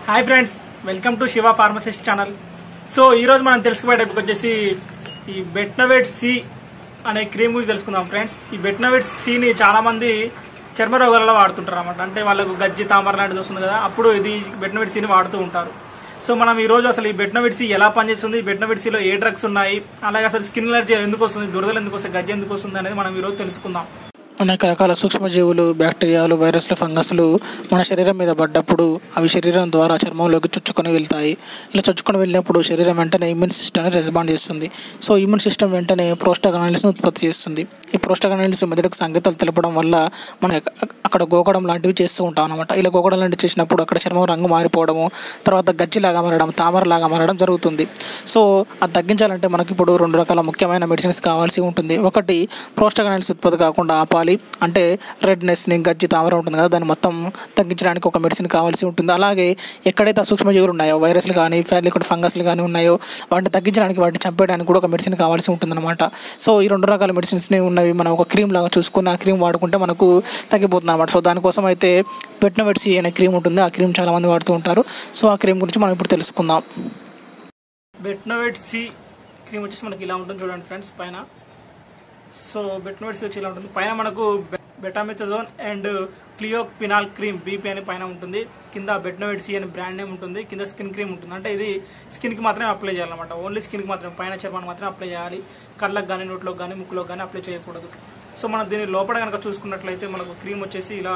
hi friends welcome to Shiva pharmacist channel so ఈ రోజు మనం తెలుసుకునే టాపిక్ వచ్చేసి ఈ బెట్నవేట్ సి అనే క్రీమ్ గురించి తెలుసుకుందాం ఫ్రెండ్స్ ఈ బెట్నవేట్ సిని చాలా మంది చర్మ రోగాలలో వాడుతుంటారు అనమాట అంటే వాళ్ళకు గజ్జి తామర లాంటిది వస్తుంది కదా అప్పుడు ఇది బెట్నవేట్ సిని వాడుతూ ఉంటారు సో మనం ఈ రోజు అసలు ఈ బెట్నవేట్ సి ఎలా పనిచేస్తుంది ఈ బెట్నవేట్ సిలో ఏ డ్రగ్స్ ఉన్నాయి అలాగే అసలు స్కిన్ ఎలర్జీ ఎందుకు వస్తుంది దురదలు ఎందుకు వస్తాయి గజ్జి ఎందుకు వస్తుంది అనేది మనం ఈ రోజు తెలుసుకుందాం అనేక రకాల సూక్ష్మజీవులు బ్యాక్టీరియాలు వైరస్లు ఫంగస్లు మన శరీరం మీద పడ్డప్పుడు అవి శరీరం ద్వారా చర్మంలోకి చొచ్చుకొని వెళ్తాయి ఇలా చొచ్చుకొని వెళ్ళినప్పుడు శరీరం వెంటనే ఇమ్యూన్ సిస్టమ్ని రెస్పాండ్ చేస్తుంది సో ఇమ్యూన్ సిస్టమ్ వెంటనే ప్రోస్టాగనాలిస్ని ఉత్పత్తి చేస్తుంది ఈ ప్రోస్టాగనాలిస్ మెదడుకు సంకేతాలు తెలపడం వల్ల మనం అక్క- అక్కడ గోకడం లాంటివి చేస్తూ ఉంటాం అనమాట ఇలా గోకడం లాంటివి చేసినప్పుడు అక్కడ చర్మం రంగు మారిపోవడము తర్వాత గజ్జిలాగా మారడం తామరలాగా మారడం జరుగుతుంది సో అది తగ్గించాలంటే మనకి ఇప్పుడు రెండు రకాల ముఖ్యమైన మెడిసిన్స్ కావాల్సి ఉంటుంది ఒకటి ప్రోస్టాగనాలిస్ ఉత్పత్తి కాకుండా ఆపాలి అంటే రెడ్నెస్ని గజ్జి తామర ఉంటుంది కదా దాన్ని మొత్తం తగ్గించడానికి ఒక మెడిసిన్ కావాల్సి ఉంటుంది అలాగే ఎక్కడైతే ఆ సూక్ష్మజీవులు ఉన్నాయో వైరస్లు కానీ లేకుంటే ఫంగస్లు కానీ ఉన్నాయో వాటిని తగ్గించడానికి వాటిని చంపేయడానికి కూడా ఒక మెడిసిన్ కావాల్సి ఉంటుందన్నమాట సో ఈ రెండు రకాల మెడిసిన్స్ని ఉన్నవి మనం ఒక క్రీమ్ లాగా చూసుకుని ఆ క్రీమ్ వాడుకుంటే మనకు తగ్గిపోతుంది అనమాట సో దానికోసం అయితే పెట్నోవెట్సి అనే క్రీమ్ ఉంటుంది ఆ క్రీమ్ చాలా మంది వాడుతూ ఉంటారు సో ఆ క్రీమ్ గురించి మనం ఇప్పుడు తెలుసుకుందాం బెట్నోవేట్ సి క్రీమ్ వచ్చేసి మనకి ఇలా ఉంటుంది చూడండి ఫ్రెండ్స్ పైన సో బెట్నోవేట్ సి వచ్చి ఇలా ఉంటుంది పైన మనకు betamethasone and clioquinol cream BP అని పైన ఉంటుంది కింద బెట్నోవేట్ సి అని బ్రాండ్ నేమ్ ఉంటుంది కింద స్కిన్ క్రీమ్ ఉంటుంది అంటే ఇది స్కిన్ కి మాత్రమే అప్లై చేయాలన్నమాట ఓన్లీ స్కిన్ కి మాత్రమే పైన చర్మాన్ని మాత్రమే అప్లై చేయాలి కళ్ళకు కానీ నోట్లోకి కానీ ముక్కులోకి కానీ అప్లై చేయకూడదు సో మనం దీని లోపల కనుక చూసుకున్నట్లయితే మనకు క్రీమ్ వచ్చేసి ఇలా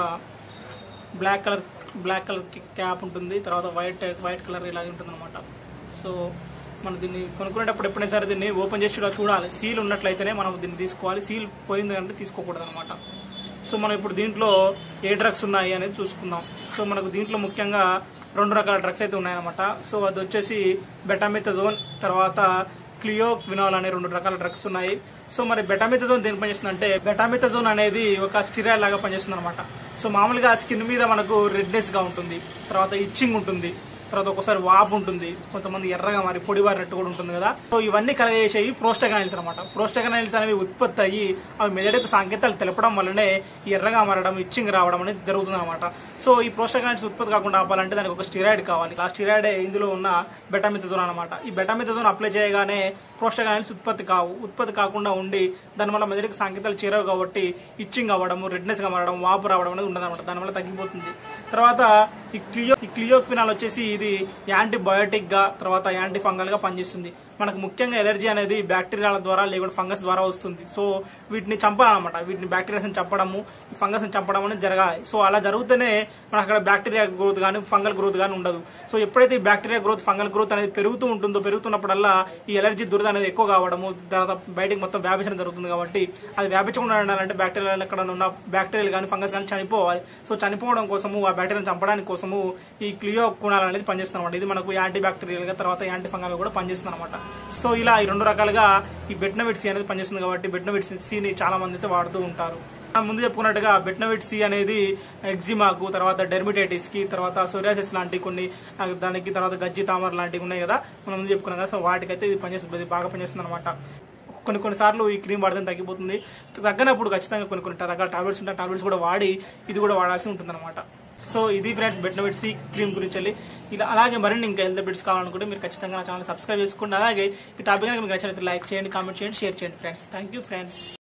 black colour black colour cap ఉంటుంది తర్వాత వైట్ వైట్ కలర్ ఇలా ఉంటుంది అనమాట సో మనం దీన్ని కొనుక్కునేటప్పుడు ఎప్పుడైనా సరే దీన్ని ఓపెన్ చేసి ఇలా చూడాలి సీల్ ఉన్నట్లయితేనే మనం దీన్ని తీసుకోవాలి సీల్ పోయింది అంటే తీసుకోకూడదు అనమాట సో మనం ఇప్పుడు దీంట్లో ఏ డ్రగ్స్ ఉన్నాయి అనేది చూసుకుందాం సో మనకు దీంట్లో ముఖ్యంగా రెండు రకాల డ్రగ్స్ అయితే ఉన్నాయన్నమాట సో అది వచ్చేసి బెటామిథజోన్ తర్వాత క్లియో వినాల్ అనే రెండు రకాల డ్రగ్స్ ఉన్నాయి సో మరి బెటామిథజోన్ దేని పనిచేస్తుంది అంటే బెటామిథజోన్ అనేది ఒక స్టిరాయిడ్ లాగా పనిచేస్తుంది అనమాట సో మామూలుగా స్కిన్ మీద మనకు రెడ్నెస్ గా ఉంటుంది తర్వాత ఇచ్చింగ్ ఉంటుంది తర్వాత ఒకసారి వాపు ఉంటుంది కొంతమంది ఎర్రగా మరి పొడివారినట్టు కూడా ఉంటుంది కదా సో ఇవన్నీ కలగజేసేవి ప్రోస్టగనైల్స్ అనమాట ప్రోస్టగనైల్స్ అనేవి ఉత్పత్తి అయ్యి అవి మెదడుకు సంకేతాలు తెలపడం వల్లనే ఈ ఎర్రగా మారడం ఇచ్చింగ్ రావడం అనేది జరుగుతుంది అనమాట సో ఈ ప్రోస్టగనైల్స్ ఉత్పత్తి కాకుండా ఆపాలంటే దానికి ఒక స్టిరాయిడ్ కావాలి ఆ స్టిరాయిడ్ ఇందులో ఉన్న బెటామిథజోన్ అనమాట ఈ బెటామిథజోన్ అప్లై చేయగానే ప్రోస్టగనైల్స్ ఉత్పత్తి కావు ఉత్పత్తి కాకుండా ఉండి దానివల్ల మెదడుకు సంకేతాలు చేరవు కాబట్టి ఇచ్చింగ్ అవ్వడం రెడ్నెస్ గా మారడం వాపు రావడం అనేది ఉండదన్నమాట దానివల్ల తగ్గిపోతుంది తర్వాత ఈ క్లియో ఈ క్లియోక్వినాల్ వచ్చేసి ఇది యాంటీబయోటిక్ గా తర్వాత యాంటీ ఫంగల్ గా పనిచేస్తుంది మనకు ముఖ్యంగా ఎలర్జీ అనేది బ్యాక్టీరియాల ద్వారా లేకుంటే ఫంగస్ ద్వారా వస్తుంది సో వీటిని చంపాలన్నమాట వీటిని బ్యాక్టీరియాస్ చంపడము ఈ ఫంగస్ చంపడం అనేది జరగాలి సో అలా జరిగితేనే మనకు అక్కడ బ్యాక్టీరియా గ్రోత్ కానీ ఫంగల్ గ్రోత్ కానీ ఉండదు సో ఎప్పుడైతే ఈ బ్యాక్టీరియా గ్రోత్ ఫంగల్ గ్రోత్ అనేది పెరుగుతూ ఉంటుందో పెరుగుతున్నప్పుడల్లా ఈ ఎలర్జీ దురద అనేది ఎక్కువ కావడము తర్వాత బయటకు మొత్తం వ్యాపించడం జరుగుతుంది కాబట్టి అది వ్యాపించకుండా ఉండాలంటే బ్యాక్టీరియా ఎక్కడ ఉన్న బ్యాక్టీరియాలు కానీ ఫంగస్ కానీ చనిపోవాలి సో చనిపోవడం కోసము ఆ బ్యాక్టీరియాని చంపడానికి కోసము ఈ క్లియో కుణాలు అనేది పనిచేస్తుంది అనమాట ఇది మనకు యాంటీ బ్యాక్టీరియల్ గా తర్వాత యాంటీ ఫంగల్ కూడా పనిచేస్తుంది అనమాట సో ఇలా ఈ రెండు రకాలుగా ఈ బెట్నవిట్ సి అనేది పనిచేస్తుంది కాబట్టి బెట్నవిట్ సిని చాలా మంది అయితే వాడుతూ ఉంటారు మనం ముందు చెప్పుకున్నట్టుగా బెట్నవిట్ సి అనేది ఎగ్జిమాకు తర్వాత డెర్మిటైటిస్ కి తర్వాత సోరియాసిస్ లాంటి కొన్ని ఆ, దానికి తర్వాత గజ్జి తామర లాంటివి ఉన్నాయి కదా మనం ముందు చెప్పుకున్నాం కదా సో వాటికైతే ఇది పనిచేస్తుంది ఇది బాగా పనిచేస్తుంది అనమాట కొన్ని కొన్ని సార్లు ఈ క్రీమ్ వాడితే తగ్గిపోతుంది తగ్గనప్పుడు ఖచ్చితంగా కొన్ని కొన్ని రకాల టాబ్లెట్స్ ఉంటాయి టాబ్లెట్స్ కూడా వాడి ఇది కూడా వాడాల్సి ఉంటుంది సో ఇది ఫ్రెండ్స్ బెట్నవిట్ సి క్రీమ్ గురించి వెళ్ళి ఇలా అలాగే మరిన్ని ఇంకా హెల్త్ బిట్స్ కావాలనుకుంటే మీరు ఖచ్చితంగా నా ఛానల్ సబ్స్క్రైబ్ చేసుకోండి అలాగే ఈ టాపిక్ కనుక మీకు నచ్చినట్లయితే లైక్ చేయండి కామెంట్ చేయండి షేర్ చేయండి ఫ్రెండ్స్ థ్యాంక్ యూ ఫ్రెండ్స్